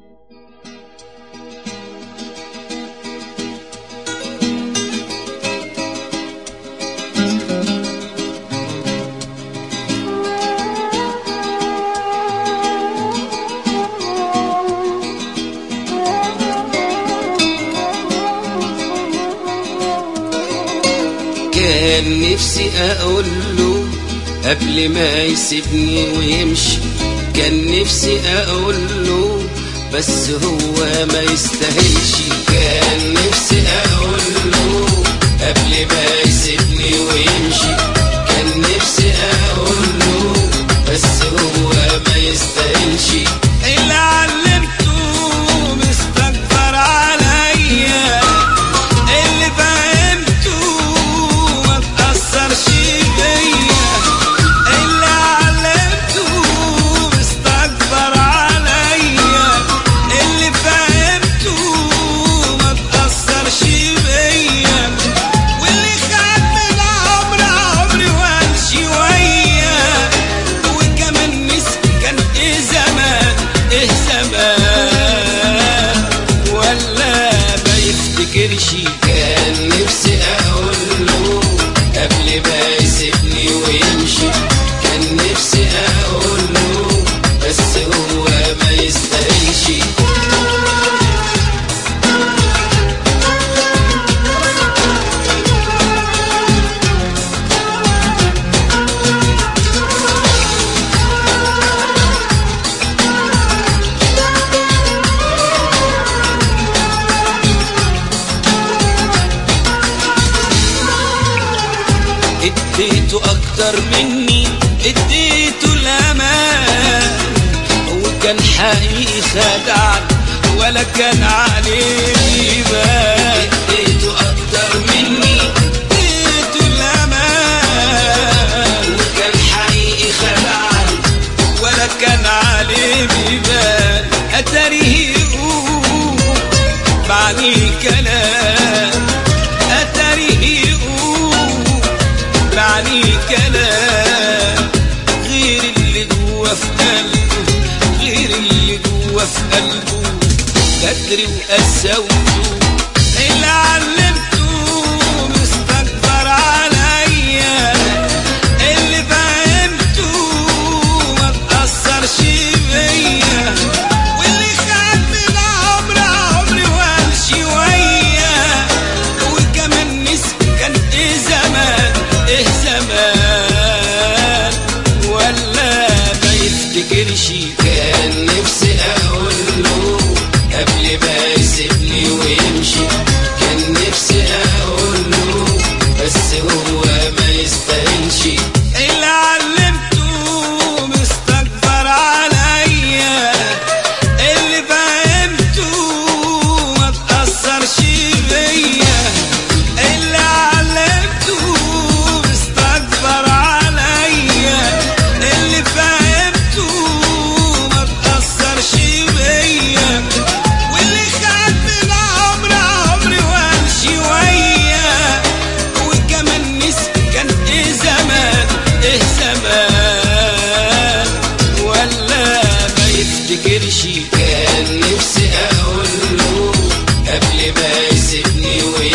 كان نفسي اقول له قبل ما يسيبني ويمشي كان نفسي اقول له بس هو ما يستاهلش كان نفسي اقول له قبل ما يسيبني ويمشي كان نفسي اقول له بس هو ما يستاهلش اللي علمته مستكبر عليا اللي فهمته ما تأثرش بيا اللي علمته مستكبر عليا اللي فهمته ما تأثرش بيا واللي خد من عمري عمري وامشي ويا وكمان نسي كان ايه زمان ايه زمان ولا ما يفتكرش كان نفسي اقول له قبل ما يسيبني ويمشي كان نفسي اقول له بس هو ما يستاهلش اديته اكتر مني اديته الامان وكان حقيقي خدعني ولا كان عليه بال اديته اكتر مني اديته الامان وكان حقيقي خدعني ولا كان عليه بال اتاريه يقول معني كلام اتاريه يقول معني كلام غير اللي جوا في قلبه غير اللي جوا في قلبه كدري وقسوته اللي علمته مستكبر عليا اللي فهمته ما تأثرش بيا واللي خد من عمري عمري وامشي ويا وكمان نسي كان ايه زمان ايه زمان ولا ما يفتكرش كان نفسي اقول له قبل ما يسيبني ويمشي كان نفسي اقول له بس هو ما يستاهلش اللي علمته مستكبر عليا اللي فهمته ما تأثرش بيا اللي علمته مستكبر عليا اللي فهمته ما تأثرش بيا واللي خد من عمري عمري وامشي ويا وكمان نسي كان ايه زمان ايه زمان ولا ما يفتكرش كان نفسي اقول له قبل ما يسيبني ويمشي